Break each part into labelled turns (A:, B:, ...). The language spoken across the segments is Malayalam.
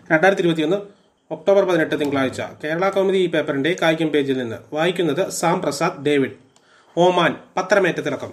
A: രണ്ടായിരത്തി ഇരുപത്തിയൊന്ന് ഒക്ടോബർ പതിനെട്ട് തിങ്കളാഴ്ച കേരള കൗമുദി ഈ പേപ്പറിന്റെ കായികം പേജിൽ നിന്ന് വായിക്കുന്നത് സാം പ്രസാദ് ഡേവിഡ് ഒമാൻ പത്രമേറ്റ തിളക്കം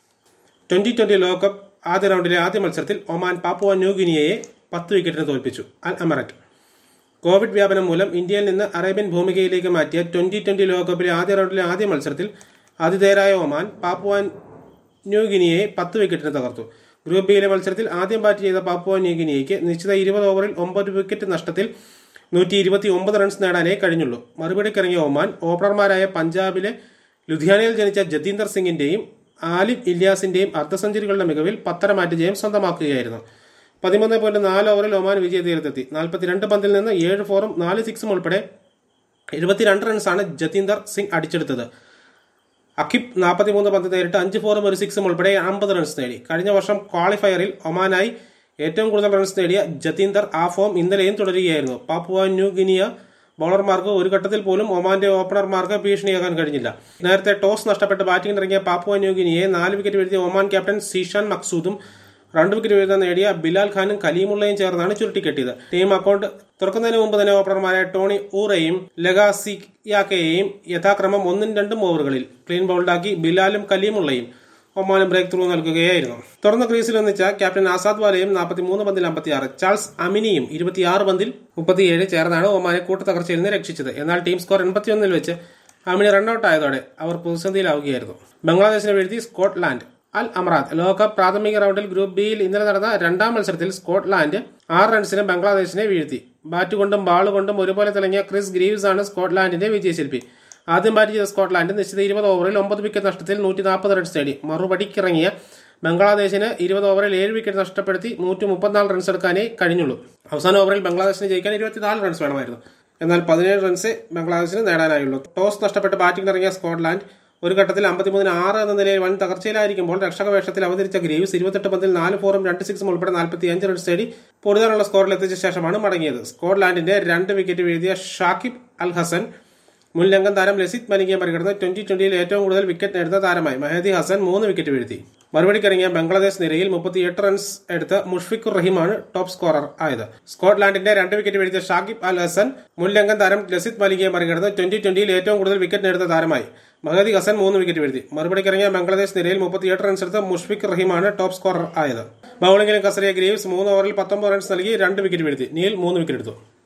A: ട്വന്റി ട്വന്റി ലോകകപ്പ് ആദ്യ റൗണ്ടിലെ ആദ്യ മത്സരത്തിൽ ഒമാൻ പാപ്പുവ ന്യൂഗിനിയയെ പത്ത് വിക്കറ്റിന് തോൽപ്പിച്ചു അൽ അമററ്റ് കോവിഡ് വ്യാപനം മൂലം ഇന്ത്യയിൽ നിന്ന് അറേബ്യൻ ഭൂമികയിലേക്ക് മാറ്റിയ ട്വന്റി ട്വന്റി ലോകകപ്പിലെ ആദ്യ റൗണ്ടിലെ ആദ്യ മത്സരത്തിൽ ആതിഥേയരായ ഒമാൻ പാപ്പുവ ന്യൂഗിനിയയെ പത്ത് വിക്കറ്റിന് തകർത്തു ഗ്രൂപ്പ് ബിയിലെ മത്സരത്തിൽ ആദ്യം ബാറ്റ് ചെയ്ത പാപ്പുവ ന്യൂഗിനിയയ്ക്ക് നിശ്ചിത ഇരുപത് ഓവറിൽ ഒമ്പത് വിക്കറ്റ് നഷ്ടത്തിൽ നൂറ്റി ഇരുപത്തി ഒമ്പത് റൺസ് നേടാനേ കഴിഞ്ഞുള്ളൂ മറുപടിക്കിറങ്ങിയ ഒമാൻ ഓപ്പണർമാരായ പഞ്ചാബിലെ ലുധിയാനയിൽ ജനിച്ച ജതീന്ദർ സിംഗിന്റെയും ആലിഫ് ഇല്യാസിന്റെയും അർദ്ധ സെഞ്ചുറികളുടെ മികവിൽ പത്തര മാറ്റ് ജയം സ്വന്തമാക്കുകയായിരുന്നു പതിമൂന്ന് പോയിന്റ് നാല് ഓവറിൽ ഒമാൻ വിജയ തീരത്തെത്തി നാൽപ്പത്തിരണ്ട് പന്തിൽ നിന്ന് ഏഴ് ഫോറും നാല് സിക്സും ഉൾപ്പെടെ എഴുപത്തിരണ്ട് റൺസാണ് ജതീന്ദർ സിംഗ് അടിച്ചെടുത്തത് അക്കിബ് നാൽപ്പത്തിമൂന്ന് പന്ത് നേരിട്ട് അഞ്ച് ഫോറും ഒരു സിക്സും ഉൾപ്പെടെ അമ്പത് റൺസ് നേടി കഴിഞ്ഞ വർഷം ക്വാളിഫയറിൽ ഒമാനായി ഏറ്റവും കൂടുതൽ റൺസ് നേടിയ ജതീന്ദർ ആ ഫോം ഇന്നലെയും തുടരുകയായിരുന്നു പാപ്പുവ ന്യൂ ഗിനിയ ബൗളർമാർക്ക് ഒരു ഘട്ടത്തിൽ പോലും ഒമാന്റെ ഓപ്പണർമാർക്ക് ഭീഷണിയാകാൻ കഴിഞ്ഞില്ല നേരത്തെ ടോസ് നഷ്ടപ്പെട്ട് ബാറ്റിംഗിനിറങ്ങിയ പാപ്പുവ ന്യൂ ഗിനിയെ നാല് വിക്കറ്റ് വീഴ്ത്തിയ ഒമാൻ ക്യാപ്റ്റൻ സീഷാൻ മക്സൂദും രണ്ട് വിക്കറ്റ് വീഴ്ത്താൻ നേടിയ ബിലാൽ ഖാനും കലീമുള്ളയും ചേർന്നാണ് ചുരുട്ടിക്കെട്ടിയത് ടീം അക്കൗണ്ട് തുറക്കുന്നതിന് മുമ്പ് തന്നെ ഓപ്പണർമാരായ ടോണി ഊറയും ലഗാസിയാക്കയെയും യഥാക്രമം ഒന്നും രണ്ടും ഓവറുകളിൽ ക്ലീൻ ബൗൾഡാക്കി ബിലാലും കലീമുള്ളയും ഒമാന് ബ്രേക്ക് ത്രൂ നൽകുകയായിരുന്നു തുടർന്ന് ക്രീസിൽ ഒന്നിച്ച ക്യാപ്റ്റൻ ആസാദ് വാലയും നാൽപ്പത്തിമൂന്ന് പന്തിൽ അമ്പത്തിയാറ് ചാൾസ് അമിനിയും ഇരുപത്തിയാറ് പന്തിൽ മുപ്പത്തിയേഴ് ചേർന്നാണ് ഒമാനെ കൂട്ടത്തകർച്ചയിൽ നിന്ന് രക്ഷിച്ചത് എന്നാൽ ടീം സ്കോർ എൺപത്തിയൊന്നിൽ വെച്ച് അമിനി റണ്ണൌട്ട് ആയതോടെ അവർ പ്രതിസന്ധിയിലാവുകയായിരുന്നു ബംഗ്ലാദേശിനെ വീഴ്ത്തി സ്കോട്ട്ലാൻഡ് അൽ അമറാത്ത് ലോകകപ്പ് പ്രാഥമിക റൗണ്ടിൽ ഗ്രൂപ്പ് ബിയിൽ ഇന്നലെ നടന്ന രണ്ടാം മത്സരത്തിൽ സ്കോട്ട്ലാൻഡ് ആറ് റൺസിന് ബംഗ്ലാദേശിനെ വീഴ്ത്തി ബാറ്റ് കൊണ്ടും ബാൾ കൊണ്ടും ഒരുപോലെ തിളങ്ങിയ ക്രിസ് ഗ്രീവ്സ് ആണ് സ്കോട്ട്ലാൻഡിന്റെ വിജയശില്പി ആദ്യം ബാറ്റ് ചെയ്ത സ്കോട്ട്ലാൻഡ് നിശ്ചിത ഇരുപത് ഓവറിൽ ഒമ്പത് വിക്കറ്റ് നഷ്ടത്തിൽ നൂറ്റി നാൽപ്പത് റൺസ് നേടി മറുപടിക്കിറങ്ങിയ ബംഗ്ലാദേശിന് ഇരുപത് ഓവറിൽ ഏഴ് വിക്കറ്റ് നഷ്ടപ്പെടുത്തി നൂറ്റി മുപ്പത്തിനാല് റൺസ് എടുക്കാനേ കഴിഞ്ഞുള്ളൂ അവസാന ഓവറിൽ ബംഗ്ലാദേശിന് ജയിക്കാൻ ഇരുപത്തിനാല് റൺസ് വേണമായിരുന്നു എന്നാൽ പതിനേഴ് റൺസ് ബംഗ്ലാദേശിന് നേടാനായുള്ളൂ ടോസ് നഷ്ടപ്പെട്ട് ബാറ്റിംഗ് ഇറങ്ങിയ സ്കോട്ട്ലാൻഡ് ഒരു ഘട്ടത്തിൽ അമ്പത്തിമൂന്നിന് ആറ് എന്ന നിലയിൽ വൻ തകർച്ചയിലായിരിക്കുമ്പോൾ രക്ഷക വേഷത്തിൽ അവതരിച്ച ഗ്രീവ്സ് ഇരുപത്തെട്ട് പന്തിൽ നാല് ഫോറും രണ്ട് സിക്സും ഉൾപ്പെടെ നാൽപ്പത്തി അഞ്ച് റൺസ് നേടി പൊടുതാനുള്ള സ്കോറിൽ എത്തിച്ച ശേഷമാണ് മടങ്ങിയത് സ്കോട്ട്ലാൻഡിന്റെ രണ്ട് വിക്കറ്റ് വീഴ്ത്തിയ ഷാക്കിബ് അൽ ഹസൻ മുൻ ലങ്കൻ താരം ലസിത് മലിംഗയെ മറികടന്ന് ട്വന്റി ട്വന്റിയിൽ ഏറ്റവും കൂടുതൽ വിക്കറ്റ് നേടുന്ന താരമായി മെഹദി ഹസൻ മൂന്ന് വിക്കറ്റ് വീഴ്ത്തി മറുപടിക്കിറങ്ങിയ ബംഗ്ലാദേശ് നിരയിൽ മുപ്പത്തിയെട്ട് റൺസ് എടുത്ത മുഷ്ഫിഖുർ റഹീമാണ് ടോപ്പ് സ്കോറർ ആയത് സ്കോട്ട്ലാൻഡിന്റെ രണ്ട് വിക്കറ്റ് വീഴ്ത്തിയ ഷാക്കിബ് അൽ ഹസൻ മുൻ ലങ്കൻ താരം ലസിത് മലിംഗയെ മറികടന്ന് ട്വന്റി ട്വന്റിയിൽ ഏറ്റവും കൂടുതൽ വിക്കറ്റ് നേടുന്ന താരമായി മഹദി ഹസൻ മൂന്ന് വിക്കറ്റ് വീഴ്ത്തി മറുപടിക്കിറങ്ങിയ ബംഗ്ലാദേശ് നിരയിൽ മുപ്പത്തിയെട്ട് റൺസ് എടുത്ത മുഷ്ഫിഖ് റഹീമാണ് ടോപ്പ് സ്കോറർ ആയത് ബൌളിംഗിലും കസറിയ ഗ്രീവ്സ് മൂന്ന് ഓവറിൽ പത്തൊമ്പത് റൺസ് നൽകി രണ്ട് വിക്കറ്റ് വീഴ്ത്തി നീൽ മൂന്ന് വിക്കറ്റ് എടുത്തു